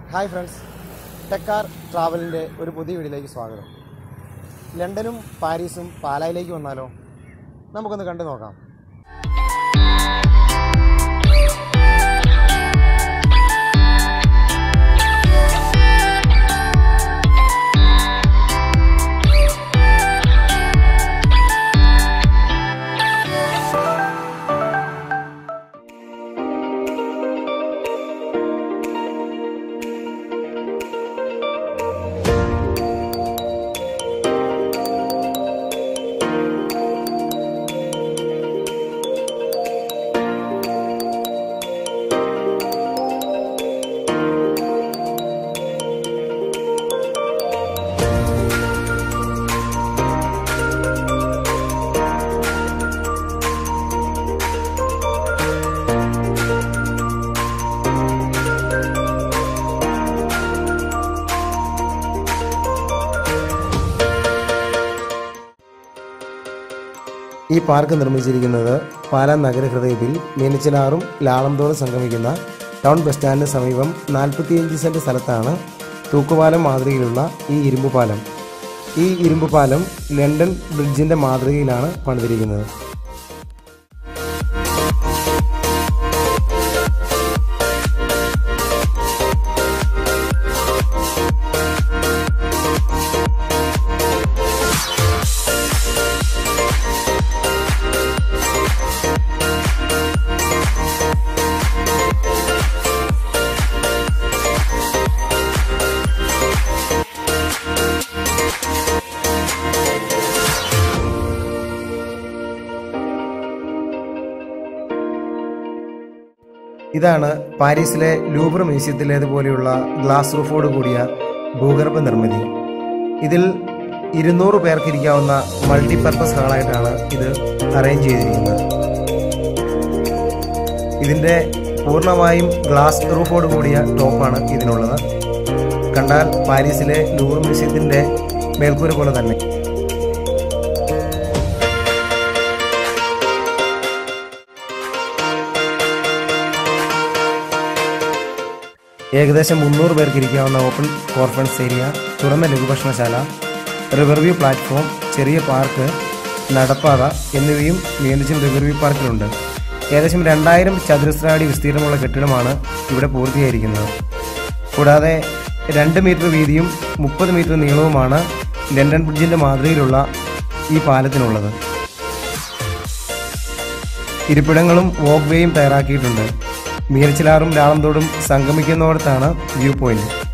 hi friends ടെക്കാർ ട്രാവലിൻ്റെ ഒരു പുതിയ വീഡിയോയിലേക്ക് സ്വാഗതം ലണ്ടനും പാരീസും പാലായിലേക്ക് വന്നാലോ നമുക്കൊന്ന് കണ്ടു നോക്കാം ഈ പാർക്ക് നിർമ്മിച്ചിരിക്കുന്നത് പാലാ നഗരഹൃദയത്തിൽ മീനച്ചിലാറും ലാളംതോറും സംഗമിക്കുന്ന ടൗൺ ബസ് സ്റ്റാൻഡിന് സമീപം നാൽപ്പത്തിയഞ്ച് സെൻറ്റ് സ്ഥലത്താണ് തൂക്കുപാലം മാതൃകയിലുള്ള ഈ ഇരുമ്പ് പാലം ഈ ഇരുമ്പ് പാലം ലണ്ടൻ ബ്രിഡ്ജിൻ്റെ മാതൃകയിലാണ് പണിതിരിക്കുന്നത് ഇതാണ് പാരീസിലെ ലൂബ്ര മ്യൂസിയത്തിലേതുപോലെയുള്ള ഗ്ലാസ് റൂഫോട് കൂടിയ ഭൂഗർഭ നിർമ്മിതി ഇതിൽ ഇരുന്നൂറ് പേർക്ക് ഇരിക്കാവുന്ന മൾട്ടിപർപ്പസ് ഹാളായിട്ടാണ് ഇത് അറേഞ്ച് ചെയ്തിരിക്കുന്നത് ഇതിൻ്റെ പൂർണ്ണമായും ഗ്ലാസ് റൂഫോട് കൂടിയ ടോപ്പാണ് ഇതിനുള്ളത് കണ്ടാൽ പാരീസിലെ ലൂബ്ര മ്യൂസിയത്തിൻ്റെ മേൽക്കൂര പോലെ തന്നെ ഏകദേശം മുന്നൂറ് പേർക്ക് ഇരിക്കാവുന്ന ഓപ്പൺ കോർഫറൻസ് ഏരിയ തുറന്ന ലഘുഭക്ഷണശാല റിവർവ്യൂ പ്ലാറ്റ്ഫോം ചെറിയ പാർക്ക് നടപ്പാത എന്നിവയും മീനച്ചിൽ റിവർവ്യൂ പാർക്കിലുണ്ട് ഏകദേശം രണ്ടായിരം ചതുരശ്ര അടി വിസ്തീർണമുള്ള കെട്ടിടമാണ് ഇവിടെ പൂർത്തിയായിരിക്കുന്നത് കൂടാതെ രണ്ട് മീറ്റർ വീതിയും മുപ്പത് മീറ്റർ നീളവുമാണ് ലണ്ടൻ ബ്രിഡ്ജിന്റെ മാതൃകയിലുള്ള ഈ പാലത്തിനുള്ളത് ഇരിപ്പിടങ്ങളും വോക്ക് വേയും തയ്യാറാക്കിയിട്ടുണ്ട് മീരച്ചിലാറും ലാളന്തോടും സംഗമിക്കുന്നിടത്താണ് വ്യൂ പോയിന്റ്